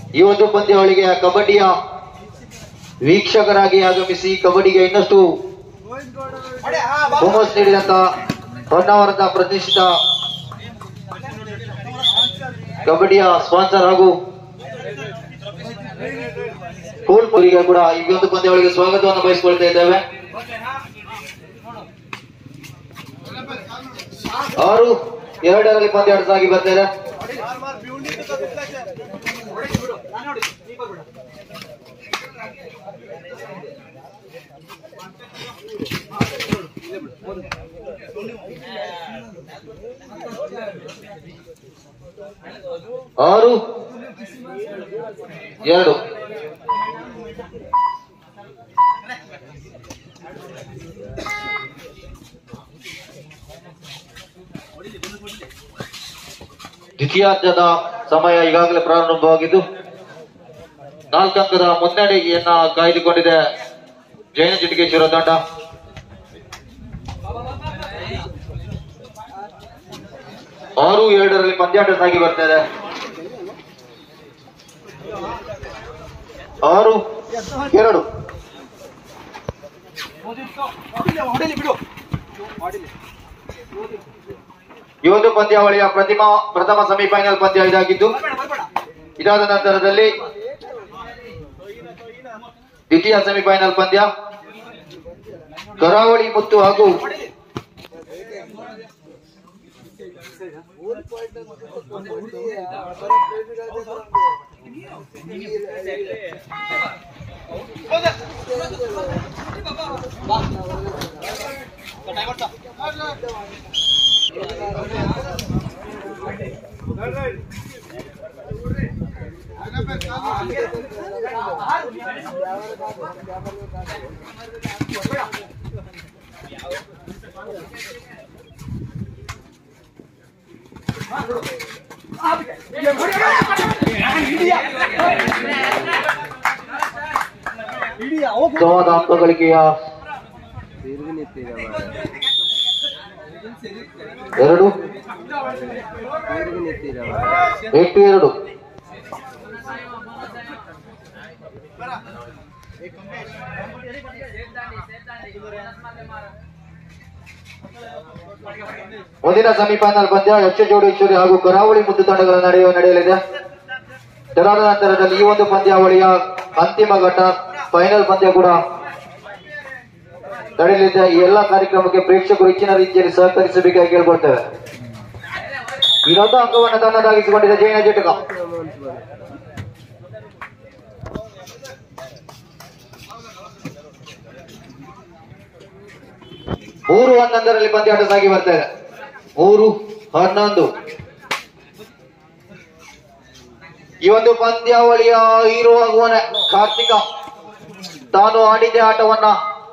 ಈ ಒಂದು ಪಂದ್ಯಾವಳಿಗೆ ಕಬಡ್ಡಿಯ ವೀಕ್ಷಕರಾಗಿ ಆಗಮಿಸಿ ಕಬಡ್ಡಿಗೆ ಇನ್ನಷ್ಟು ಹುಮ್ಮಸ್ ನೀಡಿದಂತ ಹೊನ್ನಾವರದ ಪ್ರತಿಷ್ಠಿತ ಕಬಡ್ಡಿಯ ಸ್ಪಾನ್ಸರ್ ಹಾಗೂ ಕೋಲ್ಪುರಿಗೆ ಕೂಡ ಈ ಒಂದು ಪಂದ್ಯಾವಳಿಗೆ ಸ್ವಾಗತವನ್ನು ಬಯಸಿಕೊಳ್ತಾ ಇದ್ದೇವೆ ಆರು ಎರಡರಲ್ಲಿ ಪಂದ್ಯಾಟ ಸಾಗಿ ಬರ್ತಾ ಇದೆ ಆರು ಎರಡು ದ್ವಿತೀಯಾರ್ಧದ ಸಮಯ ಈಗಾಗಲೇ ಪ್ರಾರಂಭವಾಗಿದ್ದು ನಾಲ್ಕಂಕದ ಮುನ್ನಡೆಯನ್ನ ಕಾಯ್ದುಕೊಂಡಿದೆ ಜೈನ ಚಿಟಿಕೇಶ್ವರ ತಂಡ ಆರು ಎರಡರಲ್ಲಿ ಪಂದ್ಯಾಟ ಸಾಗಿ ಬರ್ತಾ ಇದೆ ಆರು ಎರಡು ಈ ಒಂದು ಪಂದ್ಯಾವಳಿಯ ಪ್ರತಿಮಾ ಪ್ರಥಮ ಸೆಮಿಫೈನಲ್ ಪಂದ್ಯ ಇದಾಗಿದ್ದು ಇದಾದ ನಂತರದಲ್ಲಿ ದ್ವಿತೀಯ ಸೆಮಿಫೈನಲ್ ಪಂದ್ಯ ಕರಾವಳಿ ಮುತ್ತು ಹಾಗೂ ಸಮವಾದ ಅಂಕ ಗಳಿಕೆಯ ಎರಡು ಎಂಟು ಎರಡು ಮುಂದಿನ ಸೆಮಿಫೈನಲ್ ಪಂದ್ಯ ಎಚ್ ಜೋಡೇಶ್ವರಿ ಹಾಗೂ ಕರಾವಳಿ ಮುದ್ದು ತಂಡಗಳ ನಡೆಯುವ ನಡೆಯಲಿದೆ ತದಾದ ನಂತರದಲ್ಲಿ ಈ ಒಂದು ಪಂದ್ಯಾವಳಿಯ ಅಂತಿಮ ಘಟ್ಟ ಫೈನಲ್ ಪಂದ್ಯ ಕೂಡ ನಡೆಯಲಿದೆ ಈ ಎಲ್ಲ ಕಾರ್ಯಕ್ರಮಕ್ಕೆ ಪ್ರೇಕ್ಷಕರು ಹೆಚ್ಚಿನ ರೀತಿಯಲ್ಲಿ ಸಹಕರಿಸಬೇಕಾಗಿ ಕೇಳ್ಕೊಳ್ತೇವೆ ಇನ್ನೊಂದು ಅಂಕವನ್ನು ತನ್ನದಾಗಿಸಿಕೊಂಡಿದೆ ಜೈನ ಜಟಕ ಮೂರು ಹನ್ನೊಂದರಲ್ಲಿ ಪಂದ್ಯಾಟ ಸಾಗಿ ಬರ್ತಾ ಇದೆ ಮೂರು ಹನ್ನೊಂದು ಈ ಒಂದು ಪಂದ್ಯಾವಳಿಯ ಹೀರೋ ಆಗುವನ ಕಾರ್ತಿಕ ತಾನು ಆಡಿದ್ದ ಆಟವನ್ನ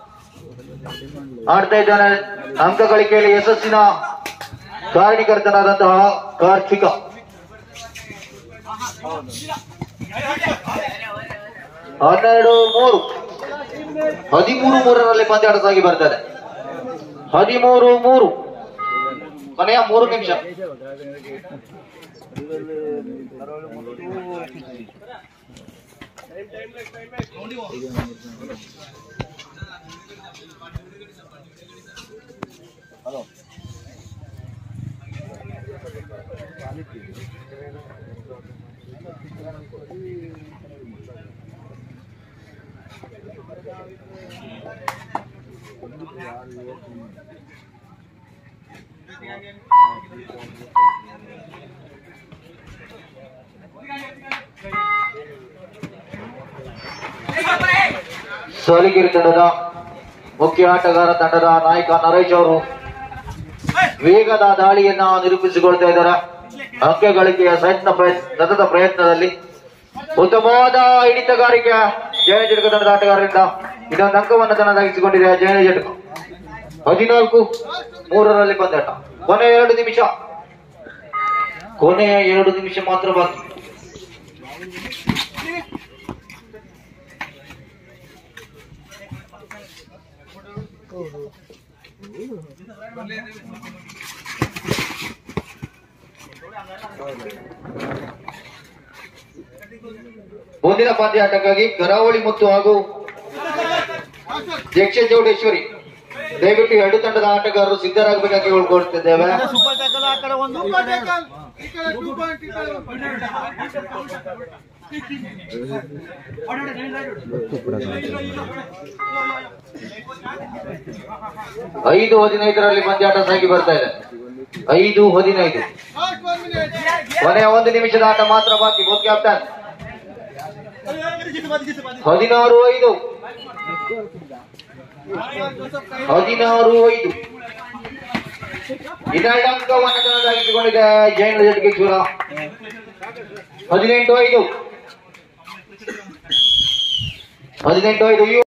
ಆಡ್ತಾ ಇದ್ದಾನೆ ಅಂಕ ಗಳಿಕೆಯಲ್ಲಿ ಯಶಸ್ಸಿನ ಕಾರಣೀಕರ್ತನಾದಂತಹ ಕಾರ್ತಿಕ ಹನ್ನೆರಡು ಮೂರು ಹದಿಮೂರು ಮೂರರಲ್ಲಿ ಪಂದ್ಯಾಟ ಸಾಗಿ ಬರ್ತಾರೆ ಹದಿಮೂರು ಮೂರು ಕೊನೆಯ ಮೂರು ನಿಮಿಷ ಸಲಿಗಿರಿ ತಂಡದ ಮುಖ್ಯ ಆಟಗಾರ ತಂಡದ ನಾಯಕ ನರೇಶ್ ಅವರು ವೇಗದ ದಾಳಿಯನ್ನ ನಿರೂಪಿಸಿಕೊಳ್ತಾ ಇದ್ದಾರೆ ಅಂಕ ಗಳಿಕೆಯ ಪ್ರಯತ್ನ ಪ್ರಯತ್ನ ಸತತ ಪ್ರಯತ್ನದಲ್ಲಿ ಉತ್ತಮವಾದ ಹಿಡಿತಗಾರಿಕೆ ಜಯನ ಜಟಕ ತಂಡದ ಆಟಗಾರರಿಂದ ಇದೊಂದು ಅಂಕವನ್ನು ತನ್ನದಾಗಿಸಿಕೊಂಡಿದೆ ಜಯನ ಜಟಕ ಹದಿನಾಲ್ಕು ಮೂರರಲ್ಲಿ ಪಂದ್ಯಾಟ ಕೊನೆಯ ಎರಡು ನಿಮಿಷ ಕೊನೆಯ ಎರಡು ನಿಮಿಷ ಮಾತ್ರ ಬಾಕಿ ಮುಂದಿನ ಪಂದ್ಯಾಟಕ್ಕಾಗಿ ಕರಾವಳಿ ಮುತ್ತು ಹಾಗೂ ದೀಕ್ಷೆ ಚೌಡೇಶ್ವರಿ ದಯವಿಟ್ಟು ಎರಡು ತಂಡದ ಆಟಗಾರರು ಸಿದ್ಧರಾಗಬೇಕಾಗಿ ಉಳ್ಕೊಳ್ತಿದ್ದೇವೆ ಸೂಪರ್ ಟ್ಯಾಕಲ್ ಆ ಕಡೆ ಒಂದು ಐದು ಹದಿನೈದರಲ್ಲಿ ಪಂದ್ಯಾಟ ಸಾಗಿ ಬರ್ತಾ ಇದೆ ಐದು ಹದಿನೈದು ಕೊನೆಯ ಒಂದು ನಿಮಿಷದ ಆಟ ಮಾತ್ರ ಬಾಕಿ ಬೋತ್ ಕ್ಯಾಪ್ಟನ್ ಹದಿನಾರು ಐದು ಹದಿನಾರು ಐದು ಇನ್ನೆರಡು ಅಂಕವನ್ನು ತನ್ನದಾಗಿಸಿಕೊಂಡಿದೆ ಜೈನ ಜಟ್ಗೇಶ್ವರ ಹದಿನೆಂಟು ಐದು ಹದಿನೆಂಟು ಐದು